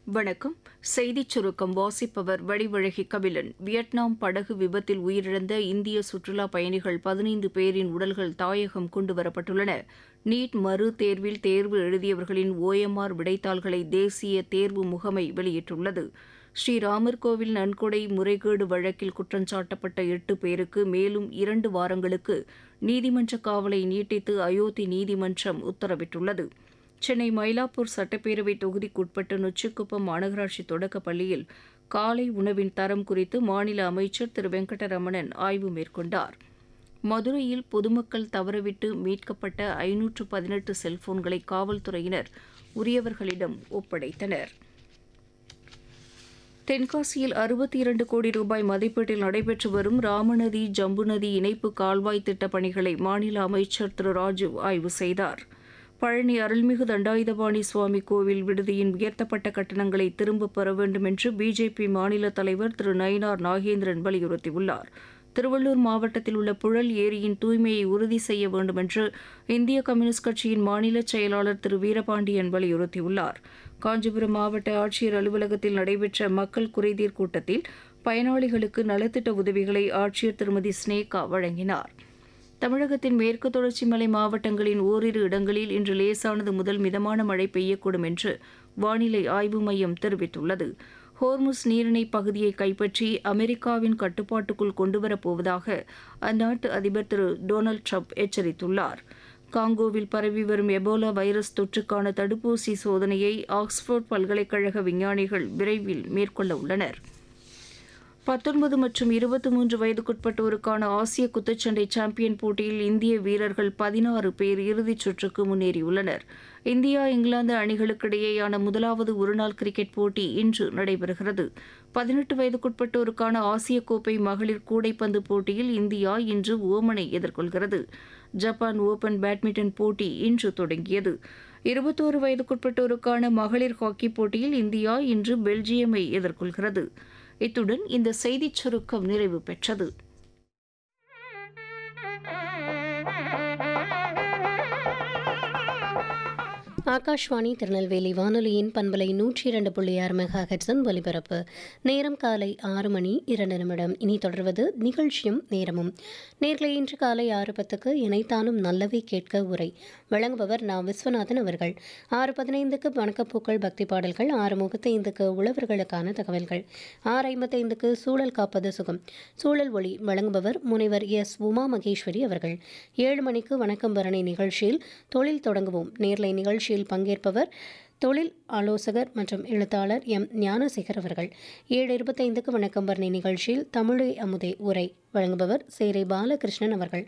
வணக்கம் செய்திச் சுருக்கம் வாசிப்பவர் வடிவழகி கபிலன் வியட்நாம் படகு விபத்தில் உயிரிழந்த இந்திய சுற்றுலா பயணிகள் பதினைந்து பேரின் உடல்கள் தாயகம் கொண்டுவரப்பட்டுள்ளன நீட் மறு தேர்வில் தேர்வு எழுதியவர்களின் ஓஎம்ஆர் விடைத்தாள்களை தேசிய தேர்வு முகமை வெளியிட்டுள்ளது ஸ்ரீராமர் கோவில் நன்கொடை முறைகேடு வழக்கில் குற்றஞ்சாட்டப்பட்ட எட்டு பேருக்கு மேலும் இரண்டு வாரங்களுக்கு நீதிமன்ற காவலை நீட்டித்து அயோத்தி நீதிமன்றம் உத்தரவிட்டுள்ளது சென்னை மயிலாப்பூர் சட்டப்பேரவை தொகுதிக்குட்பட்ட நொச்சிக்குப்பம் மாநகராட்சி தொடக்கப் பள்ளியில் காலை உணவின் தரம் குறித்து மாநில அமைச்சர் திரு வெங்கடரமணன் ஆய்வு மேற்கொண்டார் மதுரையில் பொதுமக்கள் தவறவிட்டு மீட்கப்பட்ட ஐநூற்று பதினெட்டு செல்போன்களை காவல்துறையினர் உரியவர்களிடம் ஒப்படைத்தனர் தென்காசியில் அறுபத்தி இரண்டு கோடி ரூபாய் மதிப்பீட்டில் நடைபெற்று வரும் ராமநதி ஜம்பு நதி இணைப்பு கால்வாய் திட்டப் பணிகளை மாநில அமைச்சர் திரு ராஜு ஆய்வு செய்தார் பழனி அருள்மிகு தண்டாயுதபாணி சுவாமி கோவில் விடுதியின் உயர்த்தப்பட்ட கட்டணங்களை திரும்பப் பெற வேண்டும் என்று பிஜேபி மாநில தலைவர் திரு நயினார் நாகேந்திரன் வலியுறுத்தியுள்ளார் திருவள்ளூர் மாவட்டத்தில் உள்ள புழல் ஏரியின் தூய்மையை உறுதி செய்ய வேண்டும் என்று இந்திய கம்யூனிஸ்ட் கட்சியின் மாநில செயலாளர் திரு வீரபாண்டியன் வலியுறுத்தியுள்ளார் காஞ்சிபுரம் மாவட்ட ஆட்சியர் அலுவலகத்தில் நடைபெற்ற மக்கள் குறைதீர் கூட்டத்தில் பயனாளிகளுக்கு நலத்திட்ட உதவிகளை ஆட்சியர் திருமதி ஸ்னேகா வழங்கினார் தமிழகத்தின் மேற்கு தொடர்ச்சி மலை மாவட்டங்களின் ஓரிரு இடங்களில் இன்று லேசானது முதல் மிதமான மழை பெய்யக்கூடும் என்று வானிலை ஆய்வு மையம் தெரிவித்துள்ளது ஹோர்முஸ் நீரிணை பகுதியை கைப்பற்றி அமெரிக்காவின் கட்டுப்பாட்டுக்குள் கொண்டுவரப் போவதாக அந்நாட்டு அதிபர் திரு டொனால்டு ட்ரம்ப் எச்சரித்துள்ளார் காங்கோவில் பரவி வரும் எபோலா வைரஸ் தொற்றுக்கான தடுப்பூசி சோதனையை ஆக்ஸ்போர்ட் பல்கலைக்கழக விஞ்ஞானிகள் விரைவில் மேற்கொள்ள உள்ளனர் பத்தொன்பது மற்றும் இருபத்தி மூன்று வயதுக்குட்பட்டோருக்கான ஆசிய குத்துச்சண்டை சாம்பியன் போட்டியில் இந்திய வீரர்கள் பதினாறு பேர் இறுதிச் சுற்றுக்கு முன்னேறியுள்ளனர் இந்தியா இங்கிலாந்து அணிகளுக்கிடையேயான முதலாவது ஒருநாள் கிரிக்கெட் போட்டி இன்று நடைபெறுகிறது பதினெட்டு வயதுக்குட்பட்டோருக்கான ஆசிய கோப்பை மகளிர் கூடைப்பந்து போட்டியில் இந்தியா இன்று ஓமனை எதிர்கொள்கிறது ஜப்பான் ஓபன் பேட்மிண்டன் போட்டி இன்று தொடங்கியது இருபத்தோரு வயதுக்குட்பட்டோருக்கான மகளிர் ஹாக்கி போட்டியில் இந்தியா இன்று பெல்ஜியமை எதிர்கொள்கிறது இத்துடன் இந்த செய்திச் சுருக்கம் நிறைவு பெற்றது ஆகாஷ்வாணி திருநெல்வேலி வானொலியின் பண்பலை நூற்றி இரண்டு புள்ளி ஆறு மெகா ஹெட்ஸன் ஒலிபரப்பு நேரம் காலை ஆறு மணி இரண்டு நிமிடம் இனி தொடர்வது நிகழ்ச்சியும் நேரமும் நேர்களை இன்று காலை ஆறு பத்துக்கு இணைத்தானும் நல்லவை கேட்க உரை வழங்குபவர் நா விஸ்வநாதன் அவர்கள் ஆறு பதினைந்துக்கு வணக்கப்பூக்கள் பக்தி பாடல்கள் ஆறு முப்பத்தைந்துக்கு உழவர்களுக்கான தகவல்கள் ஆறு ஐம்பத்தைந்துக்கு சூழல் காப்பது சுகம் சூழல் ஒளி வழங்குபவர் முனைவர் எஸ் உமா மகேஸ்வரி அவர்கள் ஏழு மணிக்கு வணக்கம் பரணி நிகழ்ச்சியில் தொழில் தொடங்குவோம் நேர்லை நிகழ்ச்சியில் பங்கேற்பவர் தொழில் ஆலோசகர் மற்றும் எழுத்தாளர் எம் ஞானசேகர் அவர்கள் ஏழு இருபத்தைந்துக்கு வணக்கம் பரணி நிகழ்ச்சியில் தமிழை அமுதே உரை வழங்குபவர் சேரை பாலகிருஷ்ணன் அவர்கள்